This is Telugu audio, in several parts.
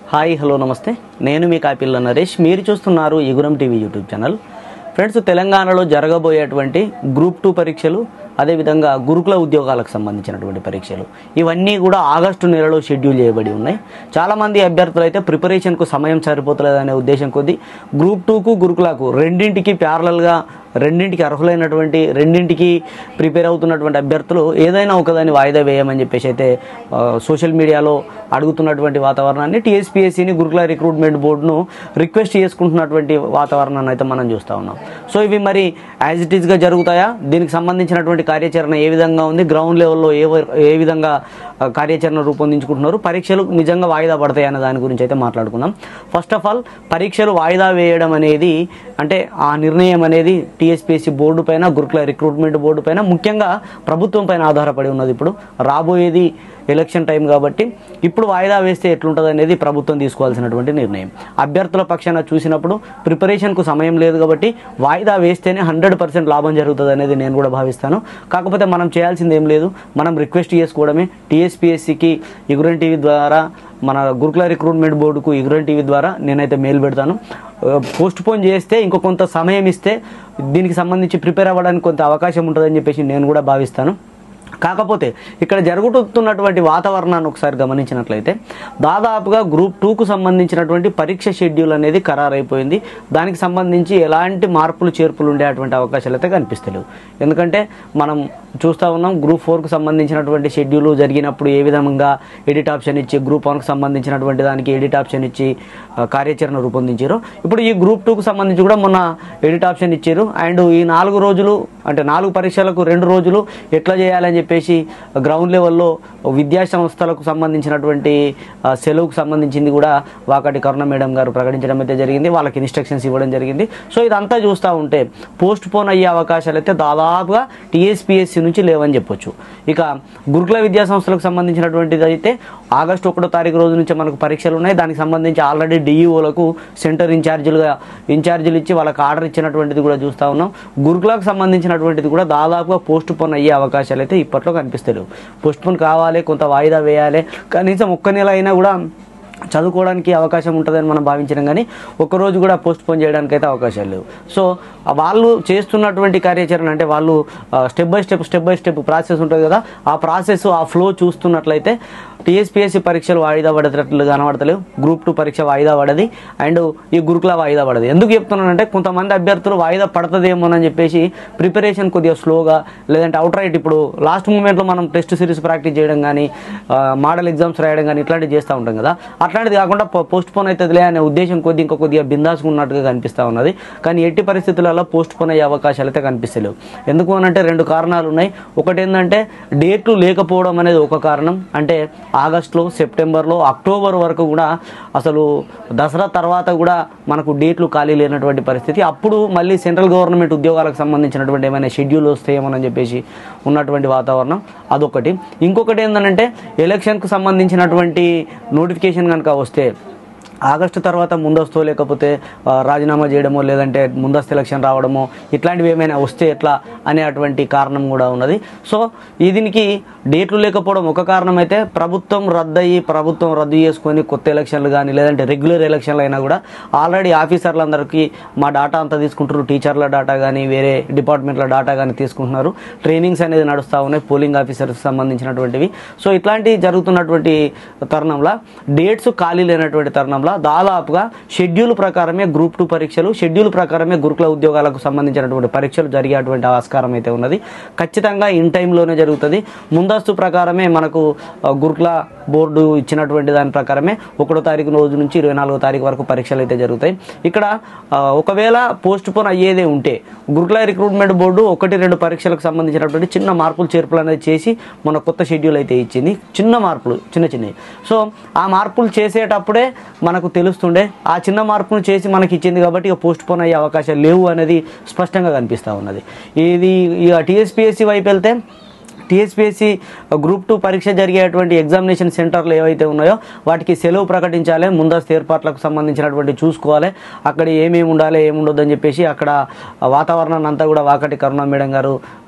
హాయ్ హలో నమస్తే నేను మీ కాపిల్ల నరేష్ మీరు చూస్తున్నారు Eguram TV YouTube channel friends తెలంగాణలో జరగబోయేటువంటి గ్రూప్ టూ పరీక్షలు అదేవిధంగా గురుకుల ఉద్యోగాలకు సంబంధించినటువంటి పరీక్షలు ఇవన్నీ కూడా ఆగస్టు నెలలో షెడ్యూల్ చేయబడి ఉన్నాయి చాలామంది అభ్యర్థులు అయితే ప్రిపరేషన్కు సమయం సరిపోతలేదనే ఉద్దేశం కొద్దీ గ్రూప్ టూకు గురుకులకు రెండింటికి ప్యారలల్గా రెండింటికి అర్హులైనటువంటి రెండింటికి ప్రిపేర్ అవుతున్నటువంటి అభ్యర్థులు ఏదైనా ఒకదాన్ని వాయిదా వేయమని చెప్పేసి అయితే ఆ, సోషల్ మీడియాలో అడుగుతున్నటువంటి వాతావరణాన్ని టీఎస్పీఎస్సీని గురుకుల రిక్రూట్మెంట్ బోర్డును రిక్వెస్ట్ చేసుకుంటున్నటువంటి వాతావరణాన్ని అయితే మనం చూస్తూ ఉన్నాం సో ఇవి మరి యాజ్ ఇట్ ఈస్గా జరుగుతాయా దీనికి సంబంధించినటువంటి కార్యాచరణ ఏ విధంగా ఉంది గ్రౌండ్ లెవెల్లో ఏ వ- ఏ విధంగా ఆ, కార్యాచరణ రూపొందించుకుంటున్నారు పరీక్షలు నిజంగా వాయిదా పడతాయి అనే దాని గురించి అయితే మాట్లాడుకుందాం ఫస్ట్ ఆఫ్ ఆల్ పరీక్షలు వాయిదా వేయడం అనేది అంటే ఆ నిర్ణయం అనేది టీఎస్పీఎస్సీ బోర్డు పైన గురుకుల రిక్రూట్మెంట్ బోర్డు పైన ముఖ్యంగా ప్రభుత్వం పైన ఆధారపడి ఉన్నది ఇప్పుడు రాబోయేది ఎలక్షన్ టైం కాబట్టి ఇప్పుడు వాయిదా వేస్తే ఎట్లుంటుంది అనేది ప్రభుత్వం తీసుకోవాల్సినటువంటి నిర్ణయం అభ్యర్థుల పక్షాన చూసినప్పుడు ప్రిపరేషన్కు సమయం లేదు కాబట్టి వాయిదా వేస్తేనే హండ్రెడ్ పర్సెంట్ లాభం జరుగుతుంది అనేది నేను కూడా భావిస్తాను కాకపోతే మనం చేయాల్సింది ఏం లేదు మనం రిక్వెస్ట్ చేసుకోవడమే టీఎస్పీఎస్సీకి ఇగురన్ టీవీ ద్వారా మన గురుకుల రిక్రూట్మెంట్ బోర్డుకు ఇగురన్ టీవీ ద్వారా నేనైతే మెయిల్ పెడతాను పోస్ట్ పోన్ చేస్తే ఇంకో కొంత సమయం ఇస్తే దీనికి సంబంధించి ప్రిపేర్ అవ్వడానికి కొంత అవకాశం ఉంటుందని చెప్పేసి నేను కూడా భావిస్తాను కాకపోతే ఇక్కడ జరుగుతున్నటువంటి వాతావరణాన్ని ఒకసారి గమనించినట్లయితే దాదాపుగా గ్రూప్ టూకు సంబంధించినటువంటి పరీక్ష షెడ్యూల్ అనేది ఖరారైపోయింది దానికి సంబంధించి ఎలాంటి మార్పులు చేర్పులు ఉండేటువంటి అవకాశాలు అయితే కనిపిస్తలేవు ఎందుకంటే మనం చూస్తూ ఉన్నాం గ్రూప్ ఫోర్కు సంబంధించినటువంటి షెడ్యూల్ జరిగినప్పుడు ఏ విధంగా ఎడిట్ ఆప్షన్ ఇచ్చి గ్రూప్ వన్కి సంబంధించినటువంటి దానికి ఎడిట్ ఆప్షన్ ఇచ్చి ఆ, కార్యాచరణ రూపొందించారు ఇప్పుడు ఈ గ్రూప్ టూకు సంబంధించి కూడా మొన్న ఎడిట్ ఆప్షన్ ఇచ్చారు అండ్ ఈ నాలుగు రోజులు అంటే నాలుగు పరీక్షలకు రెండు రోజులు ఎట్లా చేయాలని చెప్పేసి గ్రౌండ్ లెవెల్లో విద్యా సంస్థలకు సంబంధించినటువంటి ఆ, సెలవుకు సంబంధించింది కూడా వాకటి కరుణ మేడం గారు ప్రకటించడం అయితే జరిగింది వాళ్ళకి ఇన్స్ట్రక్షన్స్ ఇవ్వడం జరిగింది సో ఇదంతా చూస్తూ ఉంటే పోస్ట్ పోన్ అయ్యే అవకాశాలు అయితే దాదాపుగా టీఎస్పీఎస్సీ నుంచి లేవని చెప్పొచ్చు ఇక గురుకుల విద్యా సంస్థలకు సంబంధించినటువంటిది అయితే ఆగస్టు ఒకటో తారీఖు రోజు నుంచి మనకు పరీక్షలు ఉన్నాయి దానికి సంబంధించి ఆల్రెడీ డిఈఓలకు సెంటర్ ఇన్ఛార్జీలుగా ఇన్ఛార్జీలు ఇచ్చి వాళ్ళకి ఆర్డర్ ఇచ్చినటువంటిది కూడా చూస్తూ ఉన్నాం గురుకులకు సంబంధించినటువంటిది కూడా దాదాపుగా పోస్ట్ పోన్ అయ్యే అవకాశాలు అయితే ఇప్పట్లో కనిపిస్తలేవు పోస్ట్ పోన్ కావాలి కొంత వాయిదా వేయాలి కనీసం ఒక్క నెల అయినా కూడా చదువుకోవడానికి అవకాశం ఉంటుందని మనం భావించినాం కానీ ఒక్కరోజు కూడా పోస్ట్ పోన్ చేయడానికి అయితే అవకాశాలు లేవు సో ఆ వాళ్ళు చేస్తున్నటువంటి కార్యాచరణ అంటే వాళ్ళు step by step step by step process ఉంటుంది కదా ఆ ప్రాసెస్ ఆ ఫ్లో చూస్తున్నట్లయితే టీఎస్పీఎస్సీ పరీక్షలు వాయిదా పడేటట్లు కనబడతలేవు గ్రూప్ టూ పరీక్ష వాయిదా పడది అండ్ ఈ గురుకుల వాయిదా పడదు ఎందుకు చెప్తున్నానంటే కొంతమంది అభ్యర్థులు వాయిదా పడుతుందేమోనని చెప్పేసి ప్రిపరేషన్ కొద్దిగా స్లోగా లేదంటే అవుట్ రైట్ ఇప్పుడు లాస్ట్ మూమెంట్లో మనం టెస్ట్ సిరీస్ ప్రాక్టీస్ చేయడం కానీ మోడల్ ఎగ్జామ్స్ రాయడం కానీ ఇట్లాంటివి చేస్తూ ఉంటాం కదా అట్లాంటిది కాకుండా పోస్ట్ పోన్ అవుతుందిలే అనే ఉద్దేశం కొద్ది ఇంకా కొద్దిగా బిందాసుగా ఉన్నట్టుగా కనిపిస్తూ ఉన్నది కానీ ఎట్టి పరిస్థితులలో పోస్ట్ పోన్ అయ్యే అవకాశాలు అయితే కనిపిస్తలేవు ఎందుకు అని అంటే రెండు కారణాలు ఉన్నాయి ఒకటి ఏంటంటే డేట్లు లేకపోవడం అనేది ఒక కారణం అంటే ఆగస్టులో సెప్టెంబర్లో అక్టోబర్ వరకు కూడా అసలు దసరా తర్వాత కూడా మనకు డేట్లు ఖాళీ లేనటువంటి పరిస్థితి అప్పుడు మళ్ళీ సెంట్రల్ గవర్నమెంట్ ఉద్యోగాలకు సంబంధించినటువంటి ఏమైనా షెడ్యూల్ వస్తాయేమోనని చెప్పేసి ఉన్నటువంటి వాతావరణం అదొకటి ఇంకొకటి ఏంటంటే ఎలక్షన్కు సంబంధించినటువంటి నోటిఫికేషన్ కనుక వస్తే ఆగస్టు తర్వాత ముందస్తు లేకపోతే ఆ, రాజీనామా చేయడమో లేదంటే ముందస్తు ఎలక్షన్ రావడమో ఇట్లాంటివి ఏమైనా వస్తే ఎట్లా అనేటువంటి కారణం కూడా ఉన్నది సో ఈ దీనికి డేట్లు లేకపోవడం ఒక కారణం అయితే ప్రభుత్వం రద్దయి ప్రభుత్వం రద్దు చేసుకొని కొత్త ఎలక్షన్లు కానీ లేదంటే రెగ్యులర్ ఎలక్షన్లు అయినా కూడా ఆల్రెడీ ఆఫీసర్లందరికీ మా డాటా అంతా తీసుకుంటారు టీచర్ల డాటా కానీ వేరే డిపార్ట్మెంట్ల డాటా కానీ తీసుకుంటున్నారు ట్రైనింగ్స్ అనేది నడుస్తూ ఉన్నాయి పోలింగ్ ఆఫీసర్కి సంబంధించినటువంటివి సో ఇట్లాంటి జరుగుతున్నటువంటి తరుణంలో డేట్స్ ఖాళీ లేనటువంటి తరుణంలో దాదాపుగా షెడ్యూల్ ప్రకారమే గ్రూప్ టూ పరీక్షలు షెడ్యూల్ ప్రకారమే గురుకుల ఉద్యోగాలకు సంబంధించినటువంటి పరీక్షలు జరిగేటువంటి ఆస్కారం అయితే ఉన్నది ఖచ్చితంగా ఇన్ టైంలోనే జరుగుతుంది ముందస్తు ప్రకారమే మనకు ఆ, గురుకుల బోర్డు ఇచ్చినటువంటి దాని ప్రకారమే ఒకటో తారీఖు రోజు నుంచి ఇరవై నాలుగో తారీఖు వరకు పరీక్షలు అయితే జరుగుతాయి ఇక్కడ ఆ, ఒకవేళ పోస్ట్ పోన్ అయ్యేదే ఉంటే గురుకుల రిక్రూట్మెంట్ బోర్డు ఒకటి రెండు పరీక్షలకు సంబంధించినటువంటి చిన్న మార్పులు చేర్పులు అనేది చేసి మన కొత్త షెడ్యూల్ అయితే ఇచ్చింది చిన్న మార్పులు చిన్న చిన్నవి సో ఆ మార్పులు చేసేటప్పుడే మనకు తెలుస్తుండే ఆ చిన్న మార్పును చేసి మనకి ఇచ్చింది కాబట్టి ఇక పోస్ట్ పోన్ అయ్యే అవకాశాలు లేవు అనేది స్పష్టంగా కనిపిస్తూ ఉన్నది ఇది ఇక టీఎస్పీఎస్సీ వైపు వెళ్తే టీఎస్పీఎస్సీ గ్రూప్ టూ పరీక్ష జరిగేటువంటి ఎగ్జామినేషన్ సెంటర్లు ఏవైతే ఉన్నాయో వాటికి సెలవు ప్రకటించాలి ముందస్తు ఏర్పాట్లకు సంబంధించినటువంటి చూసుకోవాలి అక్కడ ఏమేమి ఉండాలి ఏమి ఉండొద్దని చెప్పేసి అక్కడ వాతావరణాన్ని అంతా కూడా వాకటి కరుణ మేడం గారు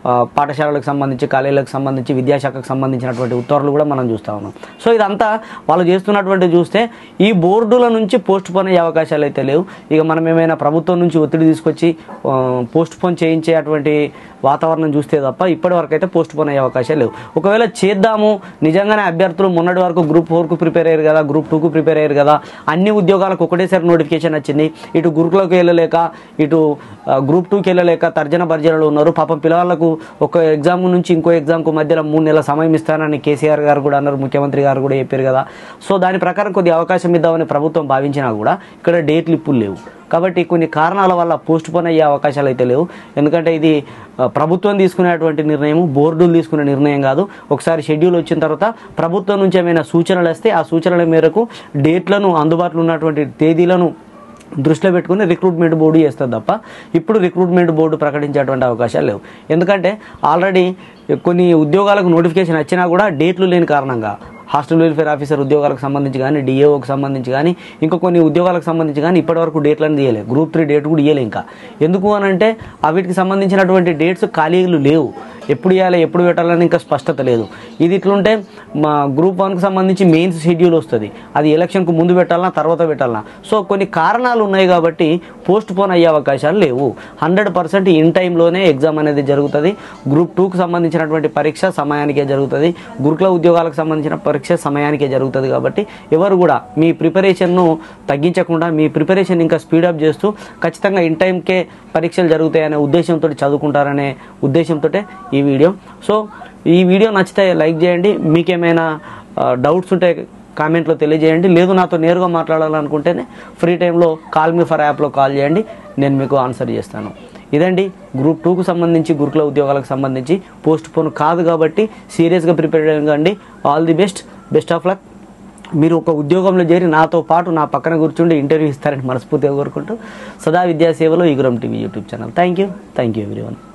ఆ, పాఠశాలలకు సంబంధించి కాలేజీలకు సంబంధించి విద్యాశాఖకు సంబంధించినటువంటి ఉత్తర్వులు కూడా మనం చూస్తూ ఉన్నాం సో ఇదంతా వాళ్ళు చేస్తున్నటువంటి చూస్తే ఈ బోర్డుల నుంచి పోస్ట్ పోన్ అయ్యే అవకాశాలు అయితే లేవు ఇక మనం ఏమైనా ప్రభుత్వం నుంచి ఒత్తిడి తీసుకొచ్చి పోస్ట్ పోన్ చేయించేటువంటి వాతావరణం చూస్తే తప్ప ఇప్పటి వరకు అయితే పోస్ట్ పోన్ అయ్యే అవకాశాలు లేవు ఒకవేళ చేద్దాము నిజంగానే అభ్యర్థులు మొన్నటి వరకు గ్రూప్ ఫోర్కు ప్రిపేర్ అయ్యారు కదా గ్రూప్ టూకు ప్రిపేర్ అయ్యారు కదా అన్ని ఉద్యోగాలకు ఒకటేసారి నోటిఫికేషన్ వచ్చింది ఇటు గురుకులకు వెళ్ళలేక ఇటు ఆ, గ్రూప్ టూకి వెళ్ళలేక తర్జన భర్జనలు ఉన్నారు పాపం పిల్లలకు ఒక ఎగ్జామ్ నుంచి ఇంకో ఎగ్జామ్కు మధ్యలో మూడు నెలల సమయం ఇస్తానని కేసీఆర్ గారు కూడా అన్నారు ముఖ్యమంత్రి గారు కూడా చెప్పారు కదా సో దాని ప్రకారం కొద్ది అవకాశం ఇద్దామని ప్రభుత్వం భావించినా కూడా ఇక్కడ డేట్లు ఇప్పుడు లేవు కాబట్టి కొన్ని కారణాల వల్ల పోస్ట్ పోన్ అయ్యే అవకాశాలు అయితే లేవు ఎందుకంటే ఇది ఆ, ప్రభుత్వం తీసుకునేటువంటి నిర్ణయం బోర్డులు తీసుకునే నిర్ణయం కాదు ఒకసారి షెడ్యూల్ వచ్చిన తర్వాత ప్రభుత్వం నుంచి ఏమైనా సూచనలు వస్తే ఆ సూచనల మేరకు డేట్లను అందుబాటులో ఉన్నటువంటి తేదీలను దృష్టిలో పెట్టుకుని రిక్రూట్మెంట్ బోర్డు చేస్తుంది తప్ప ఇప్పుడు రిక్రూట్మెంట్ బోర్డు ప్రకటించేటువంటి అవకాశాలు లేవు ఎందుకంటే ఆల్రెడీ కొన్ని ఉద్యోగాలకు నోటిఫికేషన్ వచ్చినా కూడా డేట్లు లేని కారణంగా హాస్టల్ వెల్ఫేర్ ఆఫీసర్ ఉద్యోగాలకు సంబంధించి కానీ డిఏఓకి సంబంధించి కానీ ఇంకా కొన్ని ఉద్యోగాలకు సంబంధించి కానీ ఇప్పటివరకు డేట్లను తీయలేదు గ్రూప్ త్రీ డేట్ కూడా ఇవ్వలే ఇంకా ఎందుకు అని అంటే వీటికి సంబంధించినటువంటి డేట్స్ ఖాళీలు లేవు ఎప్పుడు ఇవ్వాలి ఎప్పుడు పెట్టాలని ఇంకా స్పష్టత లేదు ఇది ఇట్లుంటే మా గ్రూప్ వన్కి సంబంధించి మెయిన్స్ షెడ్యూల్ వస్తుంది అది ఎలక్షన్కు ముందు పెట్టాలన్నా తర్వాత పెట్టాలన్నా సో కొన్ని కారణాలు ఉన్నాయి కాబట్టి పోస్ట్ పోన్ అయ్యే అవకాశాలు లేవు హండ్రెడ్ పర్సెంట్ ఇన్ టైంలోనే ఎగ్జామ్ అనేది జరుగుతుంది గ్రూప్ టూకి సంబంధించినటువంటి పరీక్ష సమయానికే జరుగుతుంది గురుకుల ఉద్యోగాలకు సంబంధించిన పరీక్ష సమయానికే జరుగుతుంది కాబట్టి ఎవరు కూడా మీ ప్రిపరేషన్ను తగ్గించకుండా మీ ప్రిపరేషన్ ఇంకా స్పీడప్ చేస్తూ ఖచ్చితంగా ఇన్ టైంకే పరీక్షలు జరుగుతాయనే ఉద్దేశంతో చదువుకుంటారనే ఉద్దేశంతో ఈ వీడియో సో ఈ వీడియో నచ్చితే లైక్ చేయండి మీకేమైనా డౌట్స్ ఉంటే కామెంట్లో తెలియజేయండి లేదు నాతో నేరుగా మాట్లాడాలనుకుంటేనే ఫ్రీ టైంలో కాల్ మీ ఫర్ యాప్లో కాల్ చేయండి నేను మీకు ఆన్సర్ చేస్తాను ఇదండి గ్రూప్ టూకు సంబంధించి గురుకుల ఉద్యోగాలకు సంబంధించి పోస్ట్ పోన్ కాదు కాబట్టి సీరియస్గా ప్రిపేర్ అవ్వండి all the best best of luck మీరు ఒక ఉద్యోగంలో చేరి నాతో పాటు నా పక్కన కూర్చుండి ఇంటర్వ్యూ ఇస్తారని మనస్ఫూర్తిగా కోరుకుంటూ సదా విద్యాసేవలో Eguram TV YouTube channel thank you thank you everyone